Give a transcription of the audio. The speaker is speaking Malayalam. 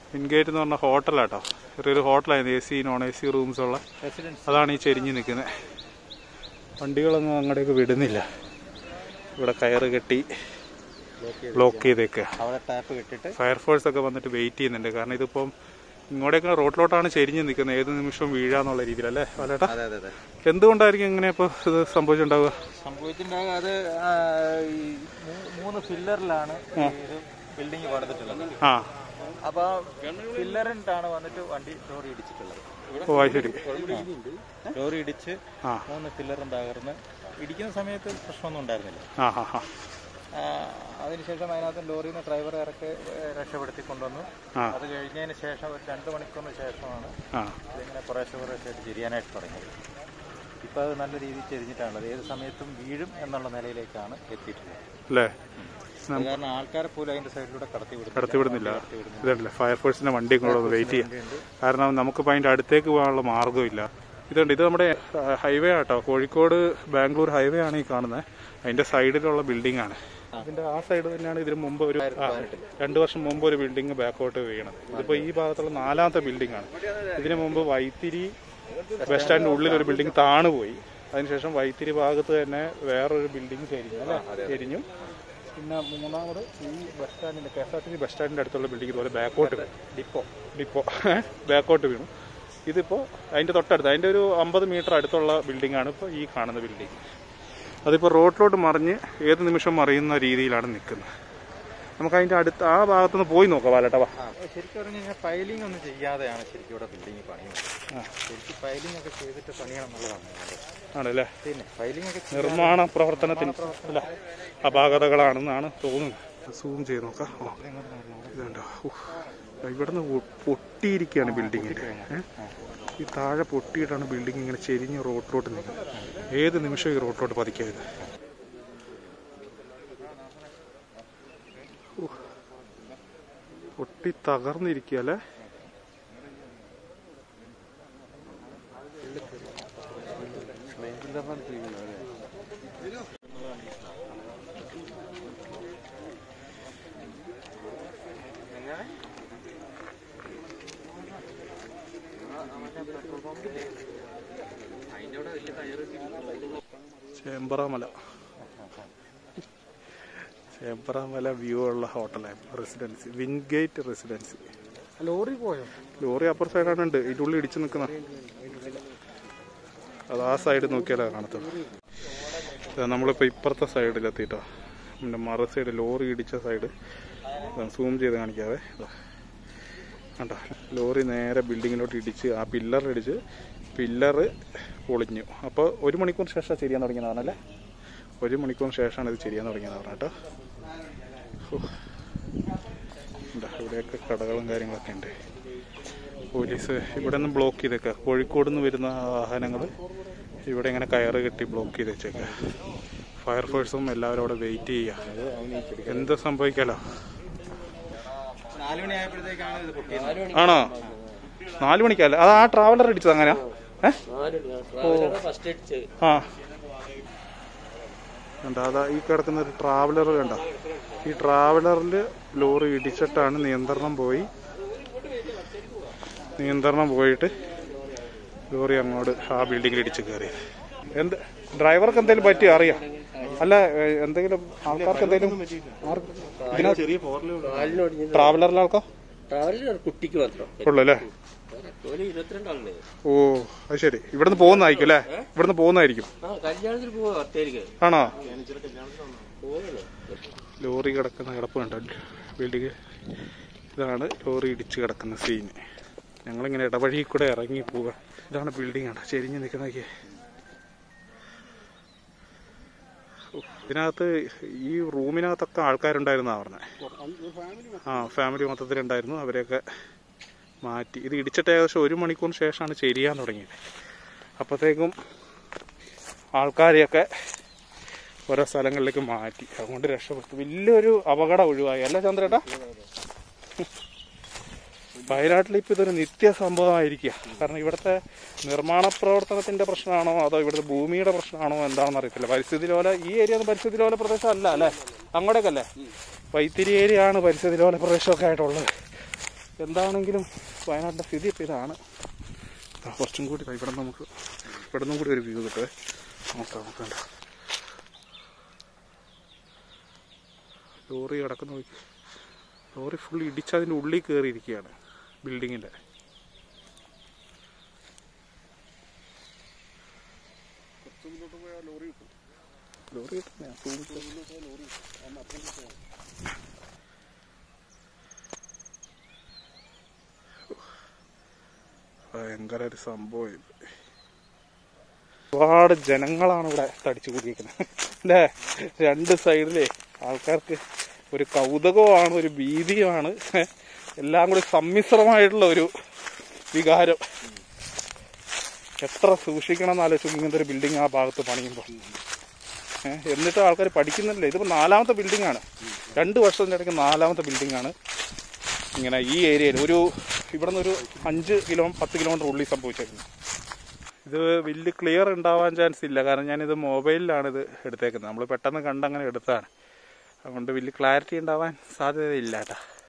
വിൻഗേറ്റ് എന്ന് പറഞ്ഞ ഹോട്ടലാട്ടോ ചെറിയൊരു ഹോട്ടലായിരുന്നു A C non A C rooms ഉള്ള റെസിഡൻസ് അതാണ് ഈ ചെരിഞ്ഞ് നിൽക്കുന്നത് വണ്ടികളൊന്നും അങ്ങോട്ടേക്ക് വിടുന്നില്ല ഇവിടെ കയറ് കെട്ടി ബ്ലോക്ക് ചെയ്തേക്കുക അവിടെ ടാപ്പ് കെട്ടിട്ട് ഫയർഫോഴ്സ് ഒക്കെ വന്നിട്ട് വെയിറ്റ് ചെയ്യുന്നുണ്ട് കാരണം ഇതിപ്പം ഇങ്ങോട്ടേക്ക് റോഡിലോട്ടാണ് ചെരിഞ്ഞ് നിൽക്കുന്നത് ഏത് നിമിഷവും വീഴാന്നുള്ള രീതിയിലല്ലേ അല്ലേട്ടാ അതെ അതെ അതെ എന്തുകൊണ്ടായിരിക്കും ഇങ്ങനെ ഇപ്പോൾ ഇത് സംഭവിച്ചിട്ടുണ്ടാവുക സംഭവിച്ചിട്ടുണ്ടാകുക അത് ആ, ഈ മൂ- മൂന്ന് ഫില്ലറിലാണ് ഈ ഒരു ബിൽഡിംഗ് പണിതിട്ടുള്ളത് ആ അപ്പൊ ഫില്ലറിട്ടാണ് വന്നിട്ട് വണ്ടി ലോറി ഇടിച്ചിട്ടുള്ളത് ഓ അത് ശരി ലോറി ഇടിച്ച് ആ മൂന്ന് ഫില്ലറും തകർന്ന് ഇടിക്കുന്ന സമയത്ത് പ്രശ്നമൊന്നും ഉണ്ടായിരുന്നില്ല ആ ആ ആ ആ, അതിനുശേഷം അതിനകത്ത് ലോറിയിൽ നിന്ന് ഡ്രൈവറെ ഇറക്കി ഏ, രക്ഷപ്പെടുത്തി കൊണ്ടുവന്നു ആ. അത് കഴിഞ്ഞതിന് ശേഷം ഒരു രണ്ട് മണിക്കൂറിന് ശേഷമാണ് ആ ഇതിങ്ങനെ കുറേശ്ശെ കുറേശ്ശായിട്ട് ചെരിയാനായിട്ട് തുടങ്ങിയത് ഇപ്പോൾ അത് നല്ല രീതിയിൽ ചെരിഞ്ഞിട്ടാണുള്ളത് ഏത് സമയത്തും വീഴും എന്നുള്ള നിലയിലേക്കാണ് എത്തിയിട്ടുള്ളത് അല്ലേ അത് കാരണം ആൾക്കാരെ പോലും അതിന്റെ സൈഡിലൂടെ കടത്തി വിടുന്നു കടത്തിവിടുന്നില്ല ഇതല്ലേ ഫയർഫോഴ്സിന്റെ വണ്ടി ഇങ്ങോട്ട് വെയിറ്റ് ചെയ്യാം കാരണം നമുക്കിപ്പോൾ അതിന്റെ അടുത്തേക്ക് പോകാനുള്ള മാർഗ്ഗമില്ല ഇതുണ്ട് ഇത് നമ്മുടെ ഹൈവേ ആട്ടോ കോഴിക്കോട് ബാംഗ്ലൂർ ഹൈവേ ആണ് ഈ കാണുന്നത് അതിന്റെ സൈഡിലുള്ള ബിൽഡിംഗ് ആണ് ഇതിന്റെ ആ സൈഡ് തന്നെയാണ് ഇതിന് മുമ്പ് ഒരു ആ, രണ്ട് വർഷം മുമ്പ് ഒരു ബിൽഡിംഗ് ബാക്കോട്ട് വീണത് ഇതിപ്പോ ഈ ഭാഗത്തുള്ള നാലാമത്തെ ബിൽഡിംഗ് ആണ് ഇതിനു മുമ്പ് വൈത്തിരി ബസ് സ്റ്റാൻഡിന്റെ ഉള്ളിൽ ഒരു ബിൽഡിംഗ് താണുപോയി അതിനുശേഷം വൈത്തിരി ഭാഗത്ത് തന്നെ വേറൊരു ബിൽഡിംഗ് ചെരിഞ്ഞു അല്ലേ ചെരിഞ്ഞു പിന്നെ മൂന്നാമത് ഈ ബസ് സ്റ്റാൻഡിന്റെ K S R T C bus സ്റ്റാൻഡിന്റെ അടുത്തുള്ള ബിൽഡിംഗ് ഇതുപോലെ ബാക്കോട്ട് വീണു ഡിപ്പോ ഡിപ്പോ ബാക്കോട്ട് വീണു ഇതിപ്പോ അതിന്റെ തൊട്ടടുത്ത് അതിന്റെ ഒരു അമ്പത് മീറ്റർ അടുത്തുള്ള ബിൽഡിംഗ് ആണ് ഇപ്പോൾ ഈ കാണുന്ന ബിൽഡിംഗ് അതിപ്പോൾ റോഡിലോട്ട് മറിഞ്ഞ് ഏത് നിമിഷം മറിയുന്ന രീതിയിലാണ് നിൽക്കുന്നത് നമുക്ക് അതിന്റെ അടുത്ത് ആ ഭാഗത്തുനിന്ന് പോയി നോക്കാം വാലട്ടാ വാ ആ, ശരിക്കും പറഞ്ഞു കഴിഞ്ഞാൽ ഫയലിംഗ് ഒന്നും ചെയ്യാതെയാണ് ശരിക്കും ഇവിടെ ബിൽഡിംഗ് പണിയുന്നത് ശരിക്കും ഫയലിംഗ് ഒക്കെ ചെയ്തിട്ട് പണിയണം എന്നുള്ളതാണ് വേണ്ടത്. ആണല്ലേ പിന്നെ ഫയലിംഗ് ഒക്കെ ചെയ്ത് നിർമ്മാണ പ്രവർത്തനത്തിന് അല്ല അപാകതകളാണെന്നാണ് തോന്നുന്നത് സൂം ചെയ്ത് നോക്കാം ഓ, ഇതുണ്ടോ ഉഫ്. ഇവിടുന്ന് പൊ- പൊട്ടിയിരിക്കുകയാണ് ബിൽഡിങ്ങിന്റെ ഏ? ഈ താഴെ പൊട്ടിയിട്ടാണ് ബിൽഡിംഗ് ഇങ്ങനെ ചെരിഞ്ഞ് റോഡിലോട്ട് നിൽക്കുന്നത് ഏത് നിമിഷവും ഈ റോഡിലോട്ട് പതിക്കരുത് ഉഫ്. പൊട്ടി തകർന്നിരിക്കുകയല്ലേ ചേമ്പറാമല ചേമ്പറാമല വ്യൂ ഉള്ള ഹോട്ടലായിരുന്നു റെസിഡൻസി വിൻഗേറ്റ് റെസിഡൻസി ലോറി പോയോ ലോറി അപ്പുറ സൈഡാണ് ഉണ്ട് ഇതിൻ്റെ ഉള്ളിൽ ഇടിച്ചു നിൽക്കുന്ന അത് ആ സൈഡ് നോക്കിയാലേ കാണത്തുള്ളൂ ഇത് നമ്മളിപ്പോൾ ഇപ്പുറത്തെ സൈഡിലെത്തിയിട്ടോ പിന്നെ മറു സൈഡ് ലോറി ഇടിച്ച സൈഡ് സൂം ചെയ്ത് കാണിക്കാവേ ഇതാ. കണ്ടോ ലോറി നേരെ ബിൽഡിങ്ങിലോട്ട് ഇടിച്ച് ആ പില്ലർ ഇടിച്ച് പില്ലറ് പൊളിഞ്ഞു അപ്പോൾ ഒരു മണിക്കൂർ ശേഷം ചെയ്യാൻ തുടങ്ങിയതാണല്ലേ ഒരു മണിക്കൂറിന് ശേഷമാണ് ഇത് ചെയ്യാൻ തുടങ്ങിയതാണ് കേട്ടോ ഹോ. ഇതാ, ഇവിടെയൊക്കെ കടകളും കാര്യങ്ങളൊക്കെ ഉണ്ട് പോലീസ് ഇവിടെ നിന്ന് ബ്ലോക്ക് ചെയ്തേക്കുക കോഴിക്കോട് നിന്ന് വരുന്ന വാഹനങ്ങൾ ഇവിടെ ഇങ്ങനെ കയറ് കെട്ടി ബ്ലോക്ക് ചെയ്ത് വെച്ചേക്കുക ഫയർഫോഴ്സും എല്ലാവരും അവിടെ വെയിറ്റ് ചെയ്യുക എന്ത് സംഭവിക്കാലോ നാല് മണി ആയപ്പോഴത്തേക്കാണ് ഇത് പൊട്ടിയത് ആണോ നാല് മണിക്കല്ലേ അത് ആ ട്രാവലർ അടിച്ചത് അങ്ങനെയാ ഏ ഫസ്റ്റ് അടിച്ച് ആ കണ്ട അതാ ഈ കിടക്കുന്ന ഒരു ട്രാവലർ കണ്ട ഈ ട്രാവലറിൽ ലോറി ഇടിച്ചിട്ടാണ് നിയന്ത്രണം പോയി നിയന്ത്രണം പോയിട്ട് ലോറി അങ്ങോട്ട് ആ ബിൽഡിങ്ങിൽ ഇടിച്ച് കയറിയത് എന്ത് ഡ്രൈവർക്ക് എന്തെങ്കിലും പറ്റി അറിയാം അല്ല ഏ, എന്തെങ്കിലും ആൾക്കാർക്ക് എന്തെങ്കിലും ആർക്ക് ഇതിനകത്ത് കാലിനൊടിഞ്ഞ് ട്രാവലറിലെ ആൾക്കോ ട്രാവലിൽ ഒരു കുട്ടിക്ക് മാത്രം ഉള്ളു അല്ലേ ഒരു ഇരുപത്തിരണ്ട് ആളുണ്ട് ഓ അത് ശരി ഇവിടുന്ന് പോകുന്നതായിരിക്കും അല്ലേ ഇവിടുന്ന് പോകുന്നതായിരിക്കും ആ കല്യാണത്തിന് പോവാ ഒറ്റയ്ക്ക് ആണോ പോകണോ ലോറി കിടക്കുന്ന കിടപ്പ് കണ്ടോ ബിൽഡിങ് ഇതാണ് ലോറി ഇടിച്ച് കിടക്കുന്ന സീൻ ഞങ്ങളിങ്ങനെ ഇടവഴി കൂടെ ഇറങ്ങി പോവുക ഇതാണ് ബിൽഡിംഗ് ആണ് ചെരിഞ്ഞ് നിൽക്കുന്നതൊക്കെ ഇതിനകത്ത് ഈ റൂമിനകത്തൊക്കെ ആൾക്കാരുണ്ടായിരുന്നാ പറഞ്ഞത് ആ ഫാമിലി മൊത്തത്തിലുണ്ടായിരുന്നു അവരെയൊക്കെ മാറ്റി ഇത് ഇടിച്ചിട്ട് ഏകദേശം ഒരു മണിക്കൂറിന് ശേഷമാണ് ചെരിയാൻ തുടങ്ങിയത് അപ്പോഴത്തേക്കും ആൾക്കാരെയൊക്കെ ഓരോ സ്ഥലങ്ങളിലേക്ക് മാറ്റി അതുകൊണ്ട് രക്ഷപ്പെട്ടു വലിയൊരു അപകടം ഒഴിവായി അല്ല ചന്ദ്രേട്ടാ വയനാട്ടിൽ ഇപ്പൊ ഇതൊരു നിത്യ സംഭവമായിരിക്കുക കാരണം ഇവിടുത്തെ നിർമ്മാണ പ്രവർത്തനത്തിന്റെ പ്രശ്നമാണോ അതോ ഇവിടുത്തെ ഭൂമിയുടെ പ്രശ്നമാണോ എന്താണെന്ന് അറിയത്തില്ല പരിസ്ഥിതി ലോല ഈ ഏരിയ ഒന്നും പരിസ്ഥിതി ലോല പ്രദേശം അല്ല അല്ലേ അങ്ങോട്ടേക്കല്ലേ വൈത്തിരി ഏരിയ ആണ് പരിസ്ഥിതി ലോല പ്രദേശമൊക്കെ ആയിട്ടുള്ളത് എന്താണെങ്കിലും വയനാട്ടിൻ്റെ സ്ഥിതി ഇപ്പോൾ ഇതാണ് ദാ കുറച്ചും കൂടി ദാ ഇവിടെ നമുക്ക് ഇവിടെ നിന്നും കൂടി ഒരു വ്യൂ കിട്ടുമേ നോക്കാം നമുക്ക് കണ്ടോ ലോറി കിടക്കുന്ന നോക്കി ലോറി ഫുൾ ഇടിച്ച് അതിൻ്റെ ഉള്ളിൽ കയറിയിരിക്കുകയാണ് ബിൽഡിങ്ങിൻ്റെ ലോറി കിട്ടുന്ന ഭയങ്കര ഒരു സംഭവം ഇത്. ഒരുപാട് ജനങ്ങളാണ് ഇവിടെ തടിച്ചു കൂടിയിരിക്കുന്നത് അല്ലേ രണ്ട് സൈഡിലെ ആൾക്കാർക്ക് ഒരു കൗതുകമാണ് ഒരു ഭീതിയുമാണ് എല്ലാം കൂടി സമ്മിശ്രമായിട്ടുള്ള ഒരു വികാരം എത്ര സൂക്ഷിക്കണം എന്ന് ആലോചിച്ചു ഇങ്ങനത്തെ ഒരു ബിൽഡിംഗ് ആ ഭാഗത്ത് പണിയുമ്പോൾ ഏഹ് എന്നിട്ട് ആൾക്കാർ പഠിക്കുന്നില്ല ഇതിപ്പോൾ നാലാമത്തെ ബിൽഡിംഗ് ആണ് രണ്ട് വർഷത്തിൻ്റെ ഇടയ്ക്ക് നാലാമത്തെ ബിൽഡിംഗ് ആണ് ഇങ്ങനെ ഈ ഏരിയയിൽ ഒരു ഇവിടെ നിന്ന് ഒരു അഞ്ച് കിലോ പത്ത് കിലോമീറ്റർ ഉള്ളിൽ സംഭവിച്ചേക്കുന്നത് ഇത് വലിയ ക്ലിയർ ഉണ്ടാവാൻ ചാൻസ് ഇല്ല കാരണം ഞാനിത് മൊബൈലിലാണ് ഇത് എടുത്തേക്കുന്നത് നമ്മൾ പെട്ടെന്ന് കണ്ടങ്ങനെ എടുത്തതാണ് അതുകൊണ്ട് വലിയ ക്ലാരിറ്റി ഉണ്ടാവാൻ സാധ്യതയില്ല കേട്ടോ